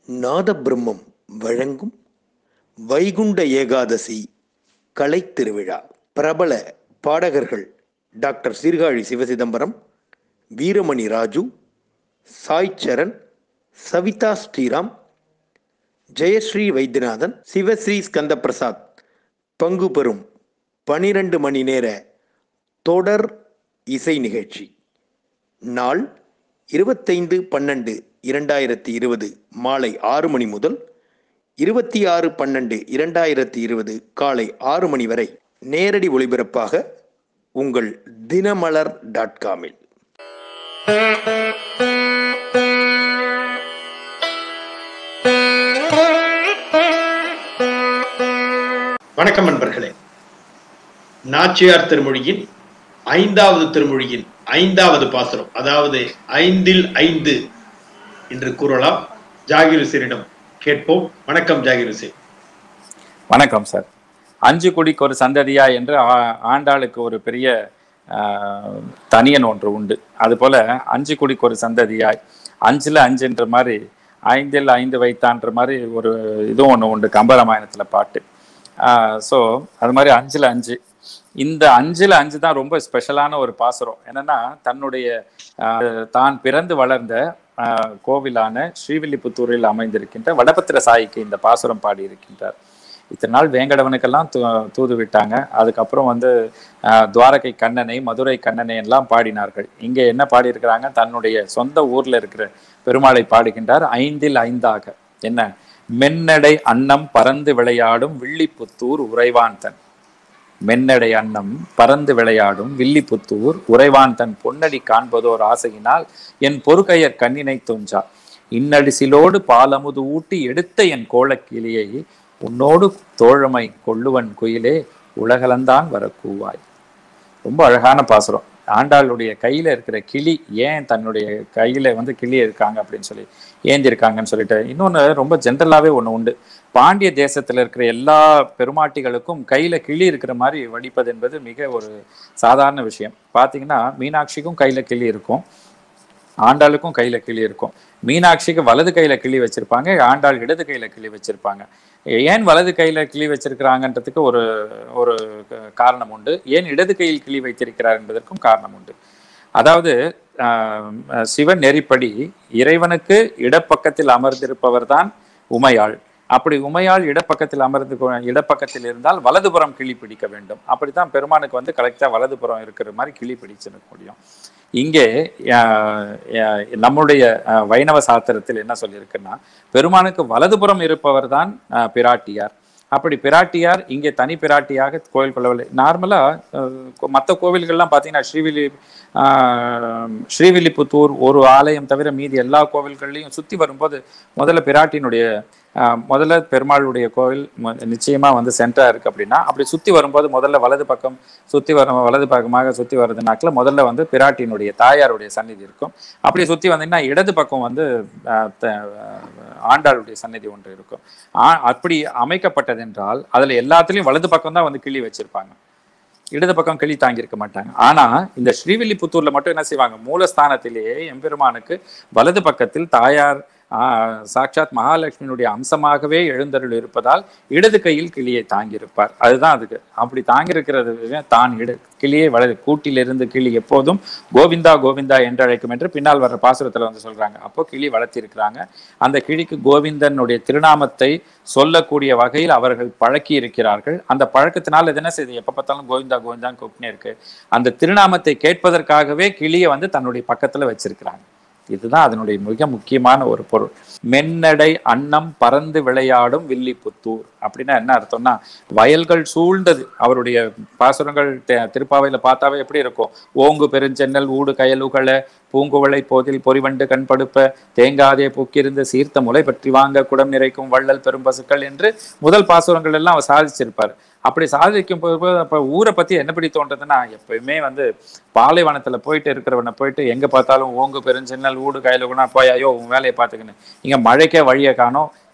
நாதபிரம்மம் வழங்கும் வைகுண்ட ஏகாதசி கலைத் திருவிழா பிரபல பாடகர்கள் டாக்டர் சீர்காழி சிவசிதம்பரம் வீரமணி ராஜு சாய் சரண் சவிதா ஸ்ரீராம் ஜெயஸ்ரீ வைத்தியநாதன் சிவஸ்ரீ ஸ்கந்த பிரசாத் பங்கு பெறும் பனிரெண்டு மணி நேர தொடர் இசை நிகழ்ச்சி நாள் இருபத்தைந்து பன்னெண்டு இரண்டாயிரத்தி இருபது மாலை ஆறு மணி முதல் இருபத்தி ஆறு பன்னெண்டு இரண்டாயிரத்தி இருபது காலை ஆறு மணி வரை நேரடி ஒளிபரப்பாக உங்கள் தினமலர் டாட் காமில் வணக்கம் நண்பர்களே நாச்சியார் திருமொழியின் ஐந்தாவது திருமொழியின் ஐந்தாவது பாசுரம் அதாவது ஐந்தில் ஐந்து என்று கூறலாம் ஜாகிர் ஹுசேனிடம் கேட்போம் வணக்கம் ஜாகிர் ஹுசேன் வணக்கம் சார் அஞ்சு குடிக்கு ஒரு சந்ததியா என்று ஆ- ஆண்டாளுக்கு ஒரு பெரிய ஆஹ், தனியன் ஒன்று உண்டு அதுபோல அஞ்சு குடிக்கு ஒரு சந்ததியாய் அஞ்சுல அஞ்சுன்ற மாதிரி ஐந்தில் ஐந்து வைத்தான்ற மாதிரி ஒரு இதுவும் ஒன்று உண்டு கம்பராமாயணத்துல பாட்டு ஸோ அது மாதிரி அஞ்சுல அஞ்சு இந்த அஞ்சுல அஞ்சு தான் ரொம்ப ஸ்பெஷலான ஒரு பாசுரம் என்னன்னா தன்னுடைய ஆஹ், தான் பிறந்து வளர்ந்த ஆஹ், கோவிலான ஸ்ரீவில்லிபுத்தூரில் அமைந்திருக்கின்ற வடபத்திர சாயிக்கு இந்த பாசுரம் பாடி இருக்கின்றார் இத்தனை நாள் வேங்கடவனுக்கெல்லாம் தூ தூது விட்டாங்க அதுக்கப்புறம் வந்து ஆஹ், துவாரகை கண்ணனை மதுரை கண்ணனை எல்லாம் பாடினார்கள் இங்கே என்ன பாடியிருக்கிறாங்க தன்னுடைய சொந்த ஊர்ல இருக்கிற பெருமாளை பாடுகின்றார் ஐந்தில் ஐந்தாக என்ன மென்னடை அன்னம் பறந்து விளையாடும் வில்லிபுத்தூர் உறைவான் தன் மென்னடை அன்னம் பறந்து விளையாடும் வில்லிபுத்தூர் உறைவான் தன் பொன்னடி காண்பதோர் ஆசையினால் என் பொறுகையர் கண்ணினை துஞ்சா இன்னடிசிலோடு பாலமுது ஊட்டி எடுத்த என் கோலக்கிளியை உன்னோடு தோழமை கொள்ளுவன் குயிலே உலகளந்தான் வர கூவாய் ரொம்ப அழகான பாசுரம் ஆண்டாளுடைய கையில இருக்கிற கிளி ஏன் தன்னுடைய கையில வந்து கிளி இருக்காங்க அப்படின்னு சொல்லி ஏந்தி இருக்காங்கன்னு சொல்லிட்டு இன்னொன்னு ரொம்ப ஜென்ரலாவே ஒண்ணு உண்டு பாண்டிய தேசத்துல இருக்கிற எல்லா பெருமாட்டிகளுக்கும் கையில கிளி இருக்கிற மாதிரி வடிப்பது என்பது மிக ஒரு சாதாரண விஷயம் பாத்தீங்கன்னா மீனாட்சிக்கும் கையில கிளி இருக்கும் ஆண்டாளுக்கும் கையில கிளி இருக்கும் மீனாட்சிக்கு வலது கையில கிளி வச்சிருப்பாங்க ஆண்டாள் இடது கையில கிளி வச்சிருப்பாங்க ஏன் வலது கையில கிளி வச்சிருக்கிறாங்கன்றதுக்கு ஒரு ஒரு க- காரணம் உண்டு ஏன் இடது கையில் கிளி வைத்திருக்கிறார் என்பதற்கும் காரணம் உண்டு அதாவது ஆஹ், சிவன் நெறிப்படி இறைவனுக்கு இடப்பக்கத்தில் அமர்ந்திருப்பவர் தான் உமையாள் அப்படி உமையாள் இடப்பக்கத்தில் அமர்ந்து கொ- இடப்பக்கத்தில் இருந்தால் வலதுபுறம் கிளி பிடிக்க வேண்டும் அப்படித்தான் பெருமானுக்கு வந்து கரெக்டா வலதுபுறம் இருக்கிற மாதிரி கிளி பிடிச்சிருக்க முடியும் இங்கே ஆஹ், ஆஹ், நம்முடைய ஆஹ், வைணவ சாஸ்திரத்தில் என்ன சொல்லியிருக்குன்னா பெருமானுக்கு வலதுபுறம் இருப்பவர் தான் பிராட்டியார் அப்படி பிராட்டியார் இங்கே தனி பிராட்டியாக கோயில் கொள்ளவில்லை நார்மலா மற்ற கோவில்கள்லாம் பார்த்தீங்கன்னா ஸ்ரீவில்லி ஆஹ், ஸ்ரீவில்லிபுத்தூர் ஒரு ஆலயம் தவிர மீதி எல்லா கோவில்கள்லையும் சுத்தி வரும்போது முதல்ல பிராட்டியினுடைய ஆஹ், முதல்ல பெருமாளுடைய கோவில் ம- நிச்சயமா வந்து சென்டரா இருக்கு அப்படின்னா அப்படி சுத்தி வரும்போது முதல்ல வலது பக்கம் சுத்தி வர வலது பக்கமாக சுத்தி வருதுனாக்கல முதல்ல வந்து பிராட்டியினுடைய தாயாருடைய சந்நிதி இருக்கும் அப்படி சுத்தி வந்தீங்கன்னா இடது பக்கம் வந்து ஆஹ், த- ஆண்டாளுடைய சந்நிதி ஒன்று இருக்கும் ஆ- அப்படி அமைக்கப்பட்டது என்றால் அதுல எல்லாத்துலயும் வலது பக்கம் தான் வந்து கிளி வச்சிருப்பாங்க இடது பக்கம் கிளி தாங்கியிருக்க மாட்டாங்க ஆனா இந்த ஸ்ரீவில்லிபுத்தூர்ல மட்டும் என்ன செய்வாங்க மூலஸ்தானத்திலேயே எம்பெருமானுக்கு வலது பக்கத்தில் தாயார் ஆஹ், சாட்சாத் மகாலட்சுமியினுடைய அம்சமாகவே எழுந்தருள் இருப்பதால் இடது கையில் கிளியை தாங்கியிருப்பார் அதுதான் அதுக்கு அப்படி தாங்கியிருக்கிறது தான் இட கிளியை வலது கூட்டிலிருந்து கிளி எப்போதும் கோவிந்தா கோவிந்தா என்று அழைக்கும் என்று பின்னால் வர்ற பாசுரத்துல வந்து சொல்றாங்க அப்போ கிளி வளர்த்திருக்கிறாங்க அந்த கிளிக்கு கோவிந்தனுடைய திருநாமத்தை சொல்லக்கூடிய வகையில் அவர்கள் பழக்கி இருக்கிறார்கள் அந்த பழக்கத்தினால் இது என்ன செய்யுது எப்ப பார்த்தாலும் கோவிந்தா கோவிந்தான்னு கூப்பிட்டே இருக்கு அந்த திருநாமத்தை கேட்பதற்காகவே கிளியை வந்து தன்னுடைய பக்கத்துல வச்சிருக்கிறாங்க இதுதான் அதனுடைய மிக முக்கியமான ஒரு பொருள் மென்னடை அன்னம் பறந்து விளையாடும் வில்லிபுத்தூர் அப்படின்னா என்ன அர்த்தம்னா வயல்கள் சூழ்ந்தது அவருடைய பாசுரங்கள் தி- திருப்பாவையில பார்த்தாவே எப்படி இருக்கும் ஓங்கு பெருஞ்சென்னல் ஊடு கயலுகள பூங்குவளை போதில் பொறிவண்டு கண் படுப்ப தேங்காதே பூக்கிருந்த சீர்த்த முளை பற்றி வாங்க குடம் நிறைக்கும் வள்ளல் பெரும் பசுக்கள் என்று முதல் பாசுரங்கள் எல்லாம் அவர் சாதிச்சிருப்பார் அப்படி சாதிக்கும் போது அப்ப ஊரை பத்தி என்ன படி தோன்றதுன்னா எப்பயுமே வந்து பாலைவனத்துல போயிட்டு இருக்கிறவனை போயிட்டு எங்க பார்த்தாலும் ஓங்கு பெருஞ்சென்னல் ஊடு கையில போய் ஐயோ உன் வேலையை பார்த்துக்கின்னு இங்க மழைக்கே வழியை காணோம்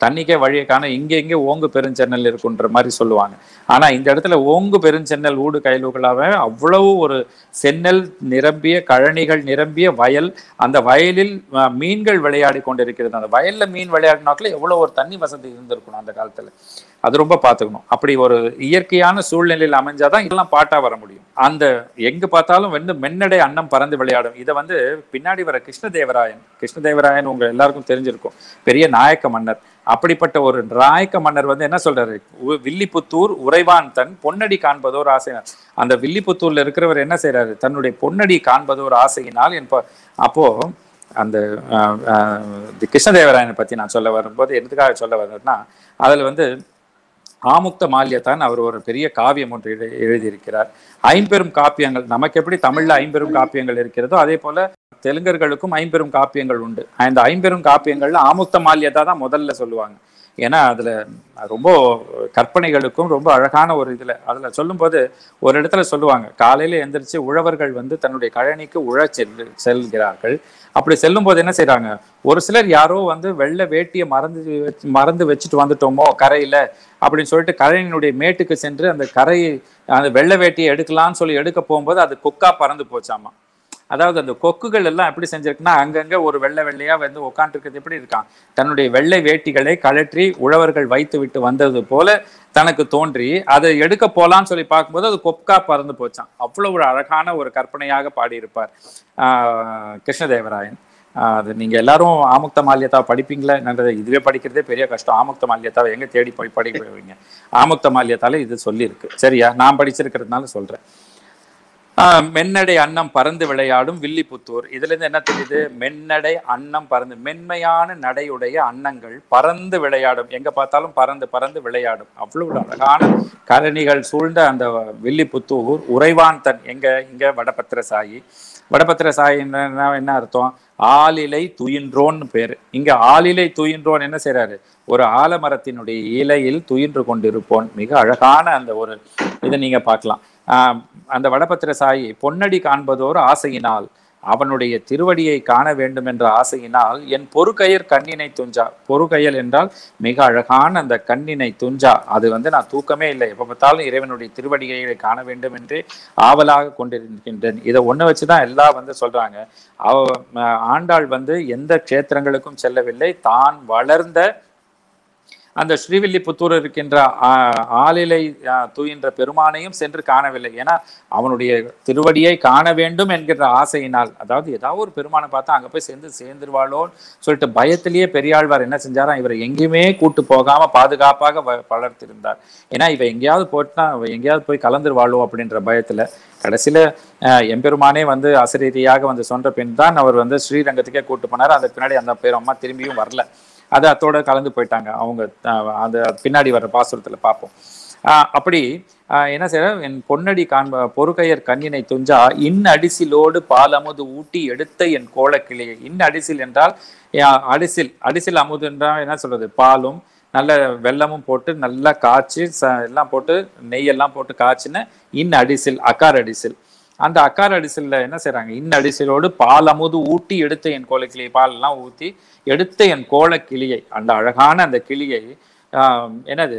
தண்ணிக்கே வழியை காண இங்க இங்கே ஓங்கு பெருஞ்சென்னல் இருக்குன்ற மாதிரி சொல்லுவாங்க ஆனா இந்த இடத்துல ஓங்கு பெருஞ்சென்னல் ஊடு கைலுகளாக அவ்வளவு ஒரு சென்னல் நிரம்பிய கழனிகள் நிரம்பிய வயல் அந்த வயலில் அஹ், மீன்கள் விளையாடி கொண்டிருக்கிறது அந்த வயல்ல மீன் விளையாடினாக்கள் எவ்வளவு ஒரு தண்ணி வசதி இருந்திருக்கணும் அந்த காலத்துல அது ரொம்ப பார்த்துக்கணும் அப்படி ஒரு இயற்கையான சூழ்நிலையில் அமைஞ்சாதான் இதெல்லாம் பாட்டா வர முடியும் அந்த எங்க பார்த்தாலும் வந்து மென்னடை அன்னம் பறந்து விளையாடும் இதை வந்து பின்னாடி வர கிருஷ்ணதேவராயன் கிருஷ்ணதேவராயன் உங்க எல்லாருக்கும் தெரிஞ்சிருக்கும் பெரிய நாயக்க மன்னர் அப்படிப்பட்ட ஒரு நாயக்க மன்னர் வந்து என்ன சொல்றாரு உ- வில்லிபுத்தூர் உறைவான் தன் பொன்னடி காண்பதோர் ஆசை அந்த வில்லிபுத்தூர்ல இருக்கிறவர் என்ன செய்றாரு தன்னுடைய பொன்னடி காண்பதோர் ஆசையினால் என் ப- அப்போ அந்த ஆஹ், ஆஹ், தி கிருஷ்ணதேவராயனை பத்தி நான் சொல்ல வரும்போது எதுக்காக சொல்ல வர்றேன்னா அதுல வந்து ஆமுக்த மால்யத்தான் அவர் ஒரு பெரிய காவியம் ஒன்று எழு- எழுதியிருக்கிறார் ஐம்பெரும் காப்பியங்கள் நமக்கு எப்படி தமிழ்ல ஐம்பெரும் காப்பியங்கள் இருக்கிறதோ அதே போல தெலுங்கர்களுக்கும் ஐம்பெரும் காப்பியங்கள் உண்டு அந்த ஐம்பெரும் காப்பியங்கள்ல ஆமுக்த மால்யதா தான் முதல்ல சொல்லுவாங்க ஏன்னா அதுல ரொம்ப கற்பனைகளுக்கும் ரொம்ப அழகான ஒரு இதுல அதுல சொல்லும்போது ஒரு இடத்துல சொல்லுவாங்க காலையில எந்திரிச்சு உழவர்கள் வந்து தன்னுடைய கழனிக்கு உழ செல்லு செல்கிறார்கள் அப்படி செல்லும் போது என்ன செய்றாங்க ஒரு சிலர் யாரோ வந்து வெள்ளை வேட்டியை மறந்து வச்சு- மறந்து வச்சுட்டு வந்துட்டோமோ கரையில அப்படின்னு சொல்லிட்டு கரையினுடைய மேட்டுக்கு சென்று அந்த கரையை அந்த வெள்ளை வேட்டியை எடுக்கலாம்னு சொல்லி எடுக்க போகும்போது அது கொக்கா பறந்து போச்சாமா அதாவது அந்த கொக்குகள் எல்லாம் எப்படி செஞ்சிருக்குன்னா அங்கங்க ஒரு வெள்ளை வெள்ளையா வந்து உட்காந்துருக்கிறது எப்படி இருக்கான் தன்னுடைய வெள்ளை வேட்டிகளை கழற்றி உழவர்கள் வைத்து விட்டு வந்தது போல தனக்கு தோன்றி அதை எடுக்க போலான்னு சொல்லி பார்க்கும்போது அது கொக்கா பறந்து போச்சான் அவ்வளவு ஒரு அழகான ஒரு கற்பனையாக பாடியிருப்பார் ஆஹ் கிருஷ்ணதேவராயன் ஆஹ் அது நீங்க எல்லாரும் ஆமுக்த மால்யதா படிப்பீங்களா என்னன்றது இதுவே படிக்கிறதே பெரிய கஷ்டம் ஆமுக்த மால்யதாவை எங்க தேடி போய் படிப்பீங்க ஆமுக்த மால்யத்தால இது சொல்லியிருக்கு சரியா நான் படிச்சிருக்கிறதுனால சொல்றேன் ஆஹ் மென்னடை அன்னம் பறந்து விளையாடும் வில்லிபுத்தூர் இதுல இருந்து என்ன தெரியுது மென்னடை அன்னம் பறந்து மென்மையான நடையுடைய அன்னங்கள் பறந்து விளையாடும் எங்க பார்த்தாலும் பறந்து பறந்து விளையாடும் அவ்வளவு ஒரு அழகான கரணிகள் சூழ்ந்த அந்த வில்லிபுத்தூர் உறைவான் தன் எங்க இங்க வடபத்திர சாயி வடபத்திர சாயின்னா என்ன அர்த்தம் ஆலிலை துயின்றோன்னு பேரு இங்க ஆலிலை துயின்றோன் என்ன செய்றாரு ஒரு ஆலமரத்தினுடைய இலையில் துயின்று கொண்டிருப்போன் மிக அழகான அந்த ஒரு இதை நீங்க பார்க்கலாம் ஆஹ் அந்த வடபத்திர சாயி பொன்னடி காண்பதோர் ஆசையினால் அவனுடைய திருவடியை காண வேண்டும் என்ற ஆசையினால் என் பொறுகையர் கண்ணினை துஞ்சா பொறுகையல் என்றால் மிக அழகான அந்த கண்ணினை துஞ்சா அது வந்து நான் தூக்கமே இல்லை எப்ப பார்த்தாலும் இறைவனுடைய திருவடிகளை காண வேண்டும் என்று ஆவலாக கொண்டிருக்கின்றேன் இதை ஒண்ணு வச்சுதான் எல்லாம் வந்து சொல்றாங்க அவ அஹ், ஆண்டாள் வந்து எந்த க்ஷேத்திரங்களுக்கும் செல்லவில்லை தான் வளர்ந்த அந்த ஸ்ரீவில்லிபுத்தூர் இருக்கின்ற ஆ- ஆலிலை ஆ, தூயின்ற பெருமானையும் சென்று காணவில்லை ஏன்னா அவனுடைய திருவடியை காண வேண்டும் என்கிற ஆசையினால் அதாவது ஏதாவது ஒரு பெருமானை பார்த்தா அங்க போய் சேர்ந்து சேர்ந்துருவாளோன்னு சொல்லிட்டு பயத்திலேயே பெரியாழ்வார் என்ன செஞ்சாராம் இவரை எங்கேயுமே கூட்டு போகாம பாதுகாப்பாக வ- வளர்த்திருந்தார் ஏன்னா இவ எங்கேயாவது போட்டுனா அவ எங்கேயாவது போய் கலந்துருவாளோ அப்படின்ற பயத்துல கடைசியில அஹ், எம்பெருமானே வந்து அசரீதியாக வந்து சொன்ன பின் தான் அவர் வந்து ஸ்ரீரங்கத்துக்கே கூட்டு போனார் அதுக்கு பின்னாடி அந்த பேர் அம்மா திரும்பியும் வரல அது அத்தோட கலந்து போயிட்டாங்க அவங்க அஹ், அந்த பின்னாடி வர்ற பாசுரத்துல பார்ப்போம் ஆஹ் அப்படி ஆஹ் என்ன செய்யற என் பொன்னடி காண்ப பொறுகையர் கண்ணினை துஞ்சா இன் அடிசிலோடு பால் அமுது ஊட்டி எடுத்த என் கோலக்கிளியை இன் அடிசில் என்றால் ஆஹ் அடிசில் அடிசில் அமுது என்றால் என்ன சொல்றது பாலும் நல்ல வெல்லமும் போட்டு நல்லா காய்ச்சி ச எல்லாம் போட்டு நெய்யெல்லாம் போட்டு காய்ச்சின இன் அடிசில் அக்கார் அடிசில் அந்த அக்கார் அடிசில்ல என்ன செய்றாங்க இன் அடிசிலோடு பால் அமுது ஊட்டி எடுத்த என் கோலக்கிளியை பால் எல்லாம் ஊத்தி எடுத்த என் கோலக்கிளியை அந்த அழகான அந்த கிளியை ஆஹ் என்னது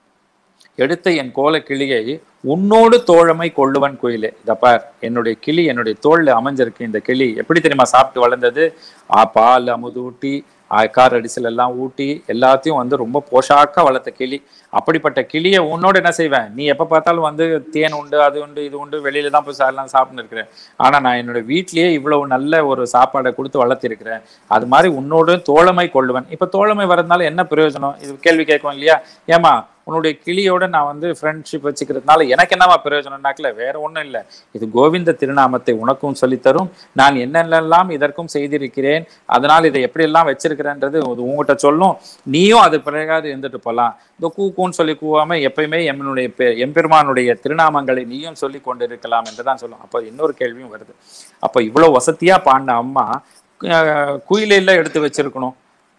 எடுத்த என் கோல கிளியை உன்னோடு தோழமை கொள்ளுவன் குயிலே இத பார் என்னுடைய கிளி என்னுடைய தோல்ல அமைஞ்சிருக்கு இந்த கிளி எப்படி தெரியுமா சாப்பிட்டு வளர்ந்தது ஆ பால் அமுது ஊட்டி கார் அடிசல் எல்லாம் ஊட்டி எல்லாத்தையும் வந்து ரொம்ப போஷாக்கா வளர்த்த கிளி அப்படிப்பட்ட கிளியை உன்னோட என்ன செய்வேன் நீ எப்ப பார்த்தாலும் வந்து தேன் உண்டு அது உண்டு இது உண்டு வெளியில தான் போய் சா- எல்லாம் சாப்பிட்டு இருக்கிறேன் ஆனா நான் என்னோட வீட்லயே இவ்வளவு நல்ல ஒரு சாப்பாடை கொடுத்து வளர்த்திருக்கிறேன் அது மாதிரி உன்னோடு தோழமை கொள்ளுவன் இப்ப தோழமை வரதுனால என்ன பிரயோஜனம் இது கேள்வி கேட்கும் இல்லையா ஏமா உன்னுடைய கிளியோட நான் வந்து ஃப்ரெண்ட்ஷிப் வச்சுக்கிறதுனால எனக்கு என்னவா பிரயோஜனம்னாக்கல வேற ஒண்ணும் இல்லை இது கோவிந்த திருநாமத்தை உனக்கும் சொல்லித்தரும் நான் என்னென்னலாம் இதற்கும் செய்திருக்கிறேன் அதனால் இதை எப்படியெல்லாம் வச்சிருக்கிறேன்றது இது உங்ககிட்ட சொல்லும் நீயும் அது பிறகாது இருந்துட்டு போலாம் இந்த கூ கூன்னு சொல்லி கூவாம எப்பயுமே எம்மனுடைய பெ- எம்பெருமானுடைய திருநாமங்களை நீயும் சொல்லி கொண்டிருக்கலாம் என்று தான் சொல்லும் அப்போ இன்னொரு கேள்வியும் வருது அப்போ இவ்வளவு வசதியா பாடின அம்மா அஹ், குயிலையில எடுத்து வச்சிருக்கணும்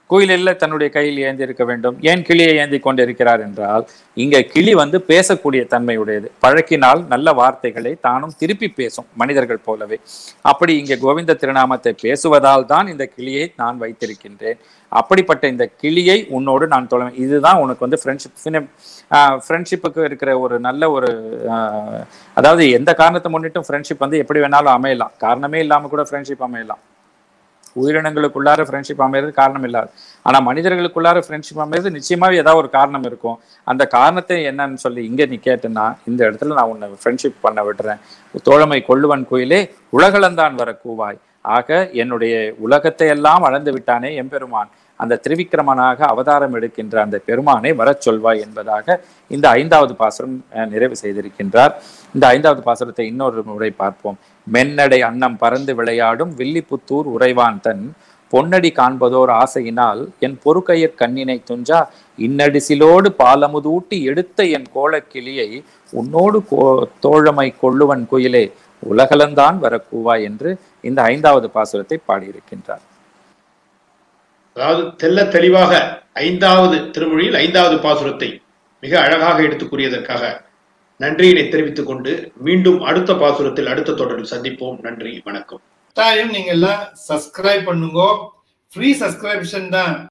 குயிலில் தன்னுடைய கையில் ஏந்தி இருக்க வேண்டும் ஏன் கிளியை ஏந்தி கொண்டிருக்கிறார் என்றால் இங்க கிளி வந்து பேசக்கூடிய தன்மையுடையது பழக்கினால் நல்ல வார்த்தைகளை தானும் திருப்பி பேசும் மனிதர்கள் போலவே அப்படி இங்கே கோவிந்த திருநாமத்தை பேசுவதால் தான் இந்த கிளியை நான் வைத்திருக்கின்றேன் அப்படிப்பட்ட இந்த கிளியை உன்னோடு நான் தொலை இதுதான் உனக்கு வந்து ஃப்ரெண்ட்ஷிப் ஃப்ரெண்ட்ஷிப்புக்கு இருக்கிற ஒரு நல்ல ஒரு ஆஹ், அதாவது எந்த காரணத்தை முன்னிட்டும் ஃப்ரெண்ட்ஷிப் வந்து எப்படி வேணாலும் அமையலாம் காரணமே இல்லாம கூட ஃப்ரெண்ட்ஷிப் அமையலாம் உயிரினங்களுக்குள்ளார ஃப்ரெண்ட்ஷிப் அமைகிறது காரணம் இல்லாது ஆனா மனிதர்களுக்குள்ளார ஃப்ரெண்ட்ஷிப் அமைகிறது நிச்சயமாவே ஏதாவது ஒரு காரணம் இருக்கும் அந்த காரணத்தை என்னன்னு சொல்லி இங்க நீ கேட்டேன்னா இந்த இடத்துல நான் உன்னை ஃப்ரெண்ட்ஷிப் பண்ண விடுறேன் தோழமை கொள்ளுவன் கோயிலே உலகளந்தான் வர கூவாய் ஆக என்னுடைய உலகத்தை எல்லாம் அளந்து விட்டானே எம்பெருமான் அந்த திரிவிக்கிரமனாக அவதாரம் எடுக்கின்ற அந்த பெருமானை வரச் சொல்வாய் என்பதாக இந்த ஐந்தாவது பாசுரம் அஹ், நிறைவு செய்திருக்கின்றார் இந்த ஐந்தாவது பாசுரத்தை இன்னொரு முறை பார்ப்போம் மென்னடை அன்னம் பறந்து விளையாடும் வில்லிபுத்தூர் உறைவான் தன் பொன்னடி காண்பதோர் ஆசையினால் என் பொறுக்கையற் கண்ணினை துஞ்சா இன்னடிசிலோடு பாலமுதூட்டி எடுத்த என் கோலக்கிளியை உன்னோடு கோ தோழமை கொள்ளுவன் குயிலே உலகளந்தான் வர கூவா என்று இந்த ஐந்தாவது பாசுரத்தை பாடியிருக்கின்றார் அதாவது தெல்ல தெளிவாக ஐந்தாவது திருமொழியில் ஐந்தாவது பாசுரத்தை மிக அழகாக எடுத்து கூறியதற்காக நன்றியினை தெரிவித்துக் கொண்டு மீண்டும் அடுத்த பாசுரத்தில் அடுத்த தொடரில் சந்திப்போம் நன்றி வணக்கம் கட்டாயம் நீங்க எல்லாம் சப்ஸ்கிரைப் பண்ணுங்க ஃப்ரீ சப்ஸ்கிரிப்ஷன் தான்